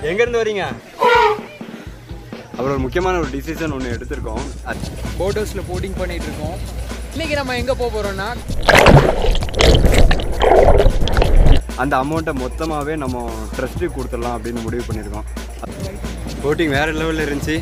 எங்க இருந்து வரீங்க அப்புறம் ஒரு முக்கியமான ஒரு டிசிஷன் ஒன்று எடுத்திருக்கோம் அது போட் ஹவுஸில் போட்டிங் பண்ணிட்டு இருக்கோம் இன்னைக்கு நம்ம எங்கே போக போகிறோம்னா அந்த அமௌண்ட்டை மொத்தமாகவே நம்ம ட்ரஸ்ட்டுக்கு கொடுத்துடலாம் அப்படின்னு முடிவு பண்ணியிருக்கோம் போட்டிங் வேற லெவலில் இருந்துச்சு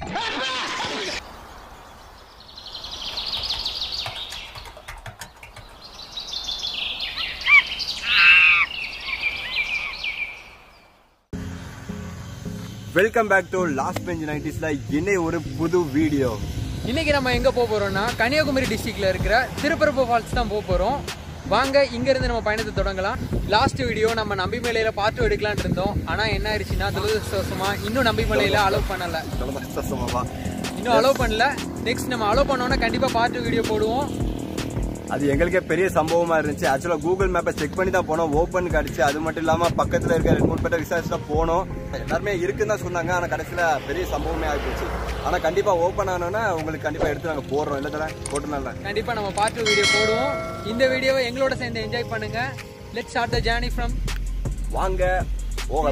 welcome back to last bench நைன்டிஸ்ல இன்னை ஒரு புது வீடியோ இன்னைக்கு நம்ம எங்கே போக போகிறோம்னா கன்னியாகுமரி டிஸ்ட்ரிக்ட்ல இருக்கிற திருப்பரப்பு ஃபால்ஸ் தான் போக போகிறோம் வாங்க இங்கேருந்து நம்ம பயணத்தை தொடங்கலாம் லாஸ்ட் வீடியோ நம்ம நம்பிமலையில பார்த்து எடுக்கலாம்னு இருந்தோம் ஆனால் என்ன ஆயிடுச்சுன்னா துரதிருஷ்டவசமா இன்னும் நம்பிமலையில அலோவ் பண்ணலை இன்னும் அலோவ் பண்ணல நெக்ஸ்ட் நம்ம அலோவ் பண்ணோன்னா கண்டிப்பாக பார்ட் வீடியோ போடுவோம் அது எங்களுக்கே பெரிய சம்பவமா இருந்துச்சு ஆக்சுவலா கூகுள் மேப்பை செக் பண்ணி தான் போனோம் ஓப்பன் காடிச்சு அது மட்டும் இல்லாம பக்கத்துல இருக்க ரெண்டு மூணு பேர்ட்ட விசாரிச்சு தான் போனோம் எல்லாருமே இருக்குன்னு தான் சொன்னாங்க ஆனா கடைசியில பெரிய சம்பவமே ஆகிப்போச்சு ஆனா கண்டிப்பா ஓப்பன் ஆனோன்னா உங்களுக்கு கண்டிப்பா எடுத்து நாங்க போடுறோம் இல்ல தர போட்டுனால கண்டிப்பாக நம்ம பார்ட் வீடியோ போடுவோம் இந்த வீடியோவை எங்களோட சேர்ந்து என்ஜாய் பண்ணுங்க let start the journey from வாங்க போக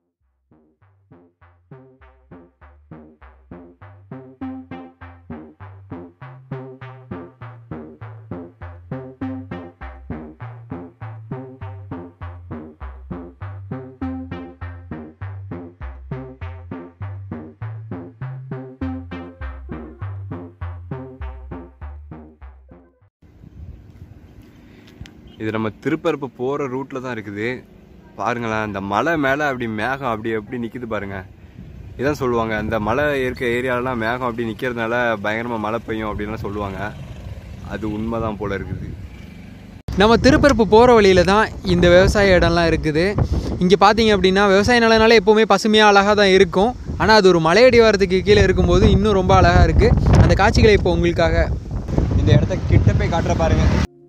இது நம்ம திருப்பரப்பு போற ரூட்ல தான் இருக்குது பாருங்களேன் அந்த மலை மேல அப்படி மேகம் அப்படி எப்படி நிக்குது பாருங்க இதான் சொல்லுவாங்க அந்த மலை இருக்க ஏரியாலலாம் மேகம் அப்படி நிக்கிறதுனால பயங்கரமா மழை பெய்யும் அப்படின்லாம் சொல்லுவாங்க அது உண்மைதான் போல இருக்குது நம்ம திருப்பரப்பு போகிற வழியில தான் இந்த விவசாய இடம்லாம் இருக்குது இங்கே பார்த்தீங்க அப்படின்னா விவசாய நிலனால எப்போவுமே பசுமையாக அழகாக தான் இருக்கும் ஆனால் அது ஒரு மலையடிவாரத்துக்கு கீழே இருக்கும்போது இன்னும் ரொம்ப அழகாக இருக்குது அந்த காட்சிகளை இப்போ உங்களுக்காக இந்த இடத்த கிட்ட போய் காட்டுற பாருங்க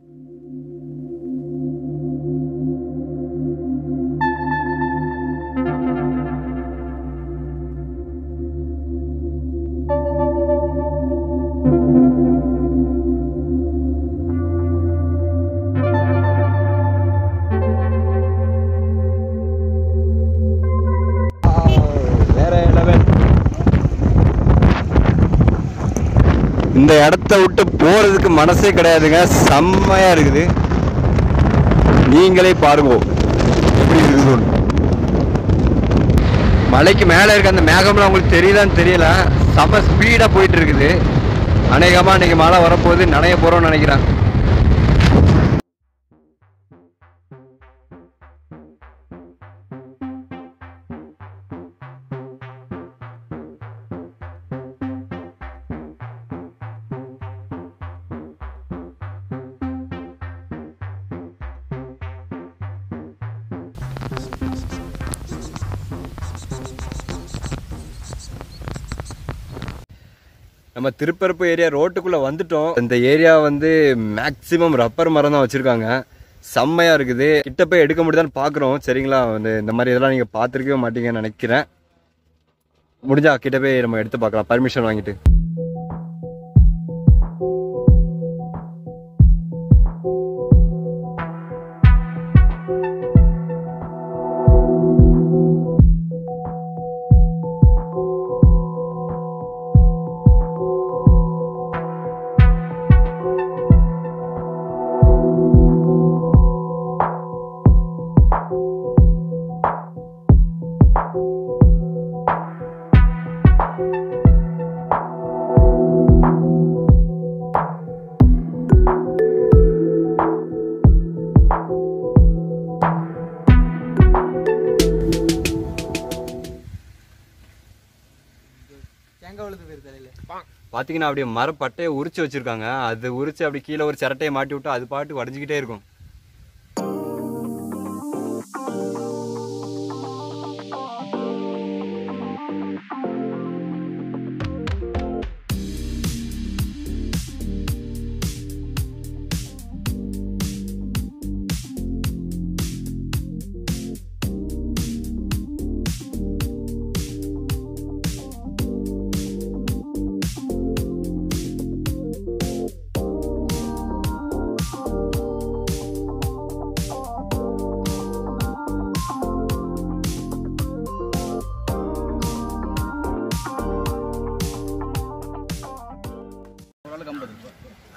வேற லெவல் இந்த இடத்த விட்டு போறதுக்கு மனசே கிடையாதுங்க செம்மையா இருக்குது நீங்களே பாருங்க எப்படி இருக்குது மலைக்கு மேல இருக்க அந்த மேகம்லாம் உங்களுக்கு தெரியுதான்னு தெரியல செம்ம ஸ்பீடா போயிட்டு இருக்குது அநேகமா இன்னைக்கு மழை வரப்போகுது நனைய போறோம்னு நினைக்கிறேன் நம்ம திருப்பரப்பு ஏரியா ரோட்டுக்குள்ள வந்துட்டோம் இந்த ஏரியா வந்து மேக்சிமம் ரப்பர் மரம் தான் வச்சிருக்காங்க செம்மையா இருக்குது கிட்ட போய் எடுக்க முடியுதான்னு பாக்குறோம் சரிங்களா வந்து இந்த மாதிரி இதெல்லாம் நீங்க பாத்திருக்கவே மாட்டீங்கன்னு நினைக்கிறேன் முடிஞ்சா கிட்ட போய் நம்ம எடுத்து பார்க்கலாம் பர்மிஷன் வாங்கிட்டு பாத்தீங்கன்னா அப்படியே மரப்பட்டையை உரிச்சு வச்சிருக்காங்க அது உரிச்சு அப்படி கீழே ஒரு சிரட்டையை மாட்டி விட்டு அது பாட்டு வடைஞ்சிக்கிட்டே இருக்கும்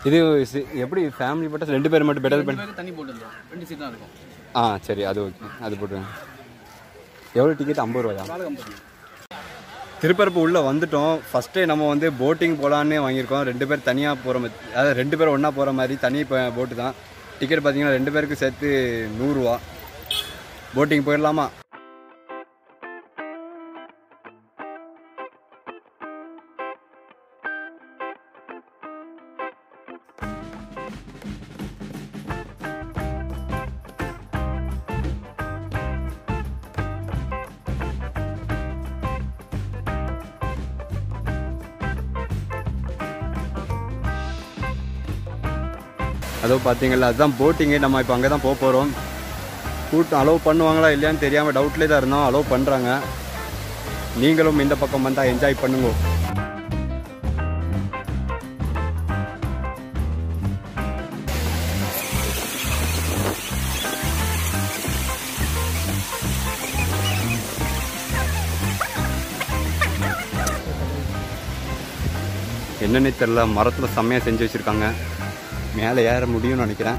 இது சி- எப்படி ஃபேமிலி பட்ட ரெண்டு பேர் மட்டும் பெட்டர் பண்ணி தண்ணி போட்டு வந்துடும் ரெண்டு சீட் தான் இருக்கும் ஆ சரி அது ஓகே அது போட்டுருங்க எவ்வளோ டிக்கெட் ஐம்பது ரூபாயா நாலு ஐம்பது திருப்பரப்பு உள்ளே வந்துட்டோம் ஃபஸ்ட்டே நம்ம வந்து போட்டிங் போகலான்னு வாங்கியிருக்கோம் ரெண்டு பேர் தனியாக போகிற மாதிரி அதாவது ரெண்டு பேர் ஒன்றா போகிற மாதிரி தனி போட்டு தான் டிக்கெட் பார்த்தீங்கன்னா ரெண்டு பேருக்கு சேர்த்து நூறுரூவா போட்டிங் போயிடலாமா அதோ பார்த்தீங்களா அதுதான் போட்டிங்கு நம்ம இப்போ அங்கே தான் போக போகிறோம் கூட்டம் அலோவ் பண்ணுவாங்களா இல்லையான்னு தெரியாமல் டவுட்லேயே தான் இருந்தோம் அலோவ் பண்ணுறாங்க நீங்களும் இந்த பக்கம் வந்தால் என்ஜாய் பண்ணுங்க என்னன்னே தெரில மரத்தில் செம்மையாக செஞ்சு வச்சுருக்காங்க மேலே ஏற முடியும்னு நினைக்கிறேன்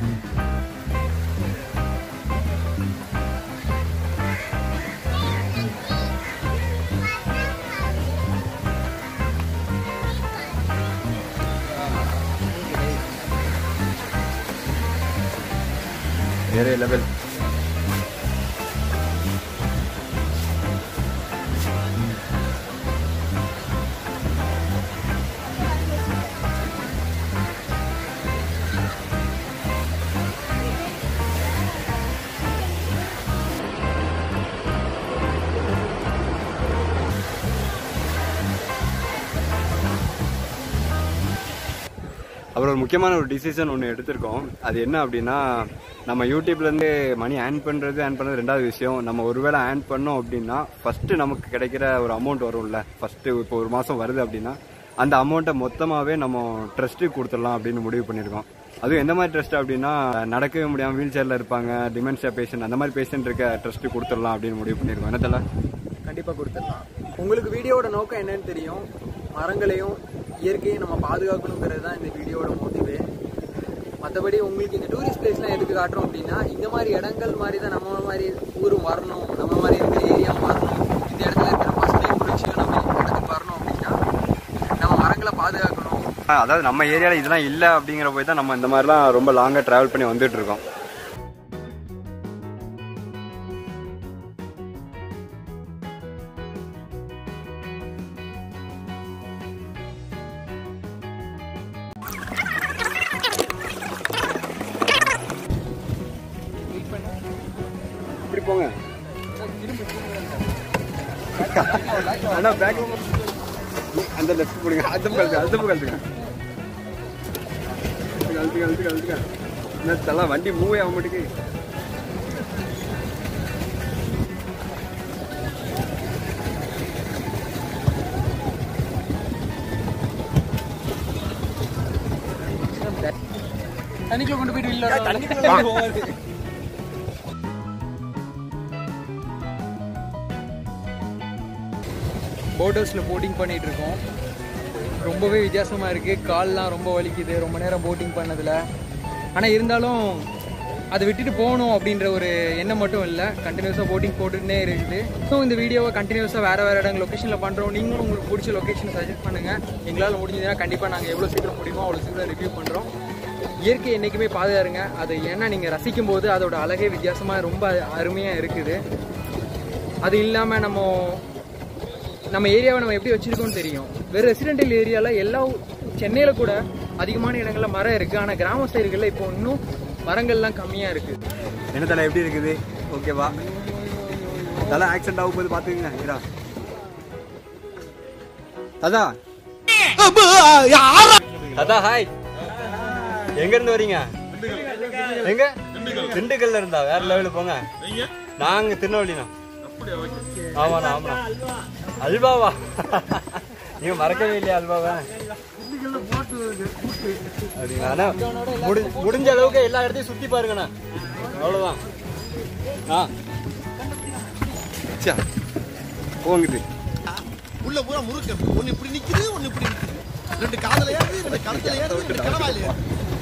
வேற லெவல் அப்புறம் ஒரு முக்கியமான ஒரு டிசிஷன் ஒன்று எடுத்திருக்கோம் அது என்ன அப்படின்னா நம்ம யூடியூப்லேருந்து மணி ஏர்ன் பண்ணுறது ஏர்ன் பண்ணுறது ரெண்டாவது விஷயம் நம்ம ஒருவேளை ஏர்ன் பண்ணோம் அப்படின்னா ஃபஸ்ட்டு நமக்கு கிடைக்கிற ஒரு அமௌண்ட் வரும்ல ஃபஸ்ட்டு இப்போ ஒரு மாதம் வருது அப்படின்னா அந்த அமௌண்ட்டை மொத்தமாகவே நம்ம ட்ரஸ்ட்டுக்கு கொடுத்துடலாம் அப்படின்னு முடிவு பண்ணியிருக்கோம் அதுவும் எந்த மாதிரி ட்ரஸ்ட் அப்படின்னா நடக்கவே முடியாமல் வீல் சேரில் இருப்பாங்க டிமென்ஷியா பேஷண்ட் அந்த மாதிரி பேஷண்ட் இருக்க ட்ரஸ்ட்டு கொடுத்துடலாம் அப்படின்னு முடிவு பண்ணியிருக்கோம் என்ன தெரியல கண்டிப்பாக கொடுத்துடலாம் உங்களுக்கு வீடியோவோட நோக்கம் என்னன்னு தெரியும் மரங்களையும் இயற்கையும் நம்ம பாதுகாக்கணுங்கிறது தான் இந்த வீடியோவோட மோட்டிவே மற்றபடி உங்களுக்கு இந்த டூரிஸ்ட் பிளேஸ்லாம் எதுக்கு காட்டுறோம் அப்படின்னா இந்த மாதிரி இடங்கள் மாதிரி தான் நம்ம மாதிரி ஊரும் வரணும் நம்ம மாதிரி இருக்கிற ஏரியா வரணும் இந்த இடத்துல இருக்கிற ஃபர்ஸ்ட் டைம் பிடிச்சியும் நம்ம இந்த இடத்துக்கு வரணும் அப்படின்னா நம்ம மரங்களை பாதுகாக்கணும் ஆ, அதாவது நம்ம ஏரியாவில் இதெல்லாம் இல்லை அப்படிங்கிற போய் தான் நம்ம இந்த மாதிரிலாம் ரொம்ப லாங்காக ட்ராவல் பண்ணி வந்துட்டு இருக்கோம் இப்படி போங்க அண்ணா பேக் அந்த லெஃப்ட் போடுங்க அந்த பக்கம் கழுத்துங்க அந்த பக்கம் கழுத்துங்க கழுத்துங்க கழுத்துங்க கழுத்துங்க என்ன தலை வண்டி மூவ் ஆக மாட்டேங்குது தண்ணிக்குள்ள கொண்டு போயிட்டு வெளில போட் ஹவுஸில் போட்டிங் பண்ணிட்டு இருக்கோம் ரொம்பவே வித்தியாசமாக இருக்குது கால்லாம் ரொம்ப வலிக்குது ரொம்ப நேரம் போட்டிங் பண்ணதில் ஆனால் இருந்தாலும் அதை விட்டுட்டு போகணும் அப்படின்ற ஒரு எண்ணம் மட்டும் இல்லை கண்டினியூஸாக போட்டிங் போட்டுட்டே இருக்குது ஸோ இந்த வீடியோவை கண்டினியூஸாக வேறு வேறு இடங்கள் லொக்கேஷனில் பண்ணுறோம் நீங்களும் உங்களுக்கு பிடிச்ச லொக்கேஷனை சஜஸ்ட் பண்ணுங்கள் எங்களால் முடிஞ்சதுன்னா கண்டிப்பாக நாங்கள் எவ்வளோ சீக்கிரம் முடியுமோ அவ்வளோ சீக்கிரம் ரிவ்யூ பண்ணுறோம் இயற்கை என்றைக்குமே பாதுகாருங்க அது ஏன்னா நீங்கள் ரசிக்கும் போது அதோட அழகே வித்தியாசமாக ரொம்ப அருமையாக இருக்குது அது இல்லாமல் நம்ம நம்ம ஏரியாவை நம்ம எப்படி வச்சிருக்கோம்னு தெரியும் வெறும் ரெசிடென்டல் ஏரியாவில் எல்லா சென்னையில் கூட அதிகமான இடங்கள்ல மரம் இருக்குது ஆனால் கிராம சைடுகளில் இப்போ இன்னும் மரங்கள்லாம் கம்மியாக இருக்குது என்ன தலை எப்படி இருக்குது ஓகேவா தலை ஆக்சிடென்ட் ஆகும் போது பார்த்துக்குங்க இரா ததா ததா ஹாய் எங்க இருந்து வரீங்க எங்க திண்டுக்கல்ல இருந்தா வேற லெவலுக்கு போங்க நாங்க திருநெல்வேலினா ஆமாண்ணா ஆமாண்ணா அல்வாவா நீங்க மறக்கவே இல்லையா அல்வாவா அப்படிங்களா அண்ணா, முடி- முடிஞ்ச அளவுக்கு எல்லா இடத்தையும் சுத்தி பாருங்கண்ணா அவ்வளவுதான் ஆ சா போங்குது உள்ள பூரா முறுக்கு ஒன்னு இப்படி நிக்குது ஒன்னு இப்படி நிக்குது ரெண்டு காதல ஏறி ரெண்டு கழுத்துல ஏறி ரெண்டு கடவாயில் ஏறி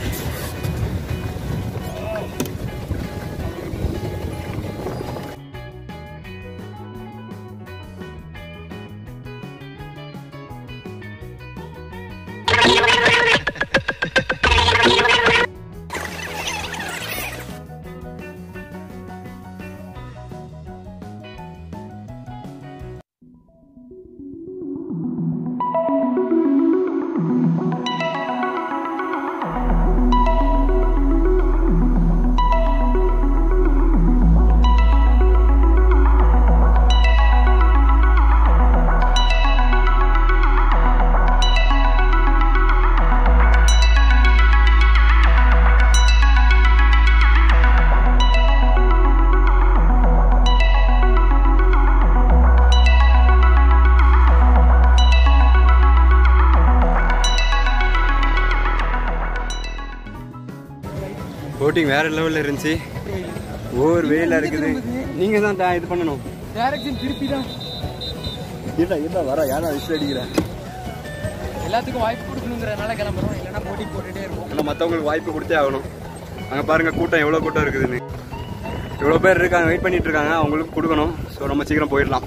போட்டிங் வேற லெவல்ல இருந்துச்சு ஓவர் வெயிலா இருக்குது நீங்க தான் தா- இது பண்ணணும் டைரக்ஷன் திருப்பி தான் இல்ல இல்ல வர யாரா விசில் அடிக்கிற எல்லாத்துக்கும் வாய்ப்பு கொடுக்கணுங்கிறதுனால கிளம்புறோம் இல்லைன்னா போட்டி போட்டுட்டே இருப்போம் இல்லை மற்றவங்களுக்கு வாய்ப்பு கொடுத்தே ஆகணும் அங்கே பாருங்க கூட்டம் எவ்வளோ கூட்டம் இருக்குதுன்னு இவ்வளோ பேர் இருக்காங்க வெயிட் பண்ணிட்டு இருக்காங்க அவங்களுக்கு கொடுக்கணும் ஸோ நம்ம சீக்கிரம் போயிடலாம்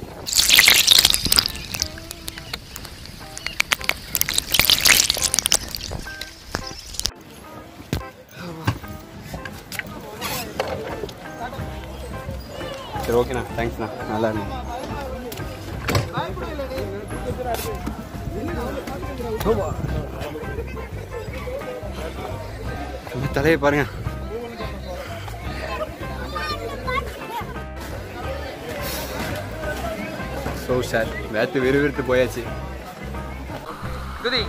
சரி ஓகேண்ணா தேங்க்ஸ்ண்ணா நல்லா இருந்தேன் இந்த தலையை பாருங்க ஸோ சார் வேத்து விறுவிறுத்து போயாச்சு குதி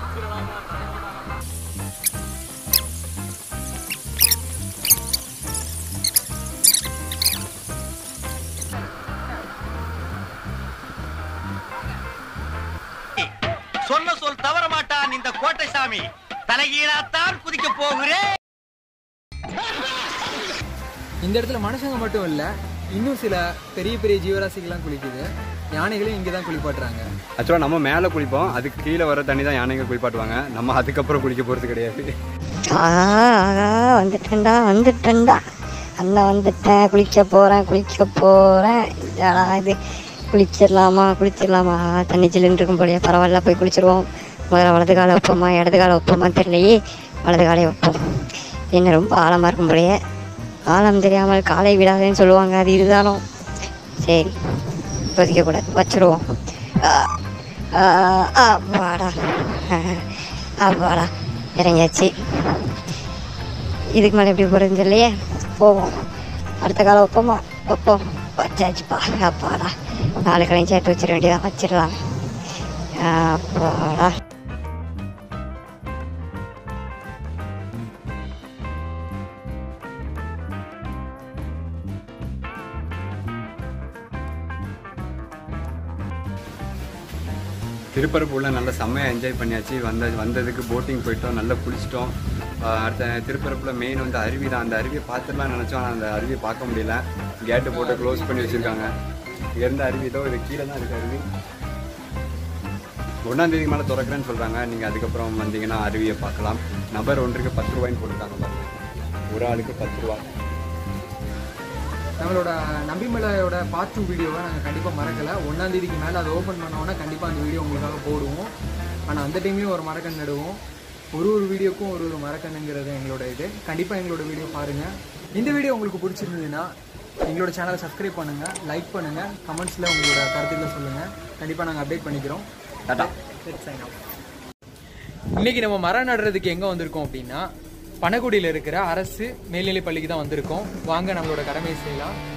சொன்ன சொல் தவற மாட்டான் இந்த கோட்டை சாமி தலைகீழாத்தான் குதிக்க போகிறேன் இந்த இடத்துல மனுஷங்க மட்டும் இல்ல இன்னும் சில பெரிய பெரிய ஜீவராசிகள்லாம் குளிக்குது யானைகளும் இங்கே தான் குளிப்பாட்டுறாங்க ஆக்சுவலாக நம்ம மேலே குளிப்போம் அதுக்கு கீழே வர தண்ணி தான் யானைங்க குளிப்பாட்டுவாங்க நம்ம அதுக்கப்புறம் குளிக்க போகிறது கிடையாது ஆஹா ஆஹா வந்துட்டேன்டா வந்துட்டேன்டா அண்ணன் வந்துட்டேன் குளிக்க போகிறேன் குளிக்க போகிறேன் என்னடா இது குளிச்சிடலாமா குளிச்சிடலாமா தண்ணி சில்லுன்னு இருக்கும் போலயே பரவாயில்ல போய் குளிச்சிருவோம் முதல்ல வலது காலை வைப்போமா இடது காலை வைப்போமா தெரியலையே வலது காலை வைப்போம் என்ன ரொம்ப ஆழமாக இருக்கும் போலயே ஆழம் தெரியாமல் காலை விடாதேன்னு சொல்லுவாங்க அது இதுதானோ சரி கொதிக்கக்கூடாது வச்சிருவோம் ஆ, ஆ, அப்பாடா அப்பாடா இறங்கியாச்சு இதுக்கு மேலே எப்படி போகிறதுன்னு தெரியலையே போவோம் அடுத்த காலம் வைப்போமா வைப்போம் வச்சாச்சுப்பா அப்பாடா நாலு கலையும் சேர்த்து வச்சிட வேண்டியதான் வச்சிடலாம் அப்பாடா திருப்பரப்பூர்ல நல்லா செம்மையாக என்ஜாய் பண்ணியாச்சு வந்த வந்ததுக்கு போட்டிங் போயிட்டோம் நல்லா குளிச்சிட்டோம் ஆஹ் அடுத்த திருப்பரப்பில் மெயின் வந்து அருவி தான் அந்த அருவியை பார்த்துடலாம் நினச்சோம் ஆனால் அந்த அருவியை பார்க்க முடியல கேட்டு போட்டு க்ளோஸ் பண்ணி வச்சுருக்காங்க இங்கேருந்து அருவி இதோ இது கீழே தான் இருக்குது அருவி ஒன்றாம் தேதிக்கு மேலே திறக்கிறேன்னு சொல்கிறாங்க நீங்கள் அதுக்கப்புறம் வந்தீங்கன்னா அருவியை பார்க்கலாம் நபர் ஒன்றுக்கு பத்து ரூபாய்ன்னு போட்டிருக்காங்க பாருங்க ஒரு ஆளுக்கு பத்து ரூபா நம்மளோட நம்பிமலையோட பார்ட் டூ வீடியோவை நாங்கள் கண்டிப்பாக மறக்கலை ஒன்றாம் தேதிக்கு மேலே அதை ஓப்பன் பண்ணோன்னா கண்டிப்பாக அந்த வீடியோ உங்களுக்காக போடுவோம் ஆனால் அந்த டைம்லேயும் ஒரு மரக்கன் நடுவோம் ஒரு ஒரு வீடியோக்கும் ஒரு ஒரு மரக்கண்ணுங்கிறது எங்களோட இது கண்டிப்பாக எங்களோட வீடியோ பாருங்கள் இந்த வீடியோ உங்களுக்கு பிடிச்சிருந்ததுன்னா எங்களோட சேனலை சப்ஸ்கிரைப் பண்ணுங்கள் லைக் பண்ணுங்கள் கமெண்ட்ஸில் உங்களோட கருத்துக்களை சொல்லுங்கள் கண்டிப்பாக நாங்கள் அப்டேட் பண்ணிக்கிறோம் டாட்டா இன்னைக்கு நம்ம மரம் நடுறதுக்கு எங்க வந்திருக்கோம் அப்படின்னா பனகுடியில் இருக்கிற அரசு மேல்நிலைப் பள்ளிக்கு தான் வந்திருக்கோம் வாங்க நம்மளோட கடமையை செய்யலாம்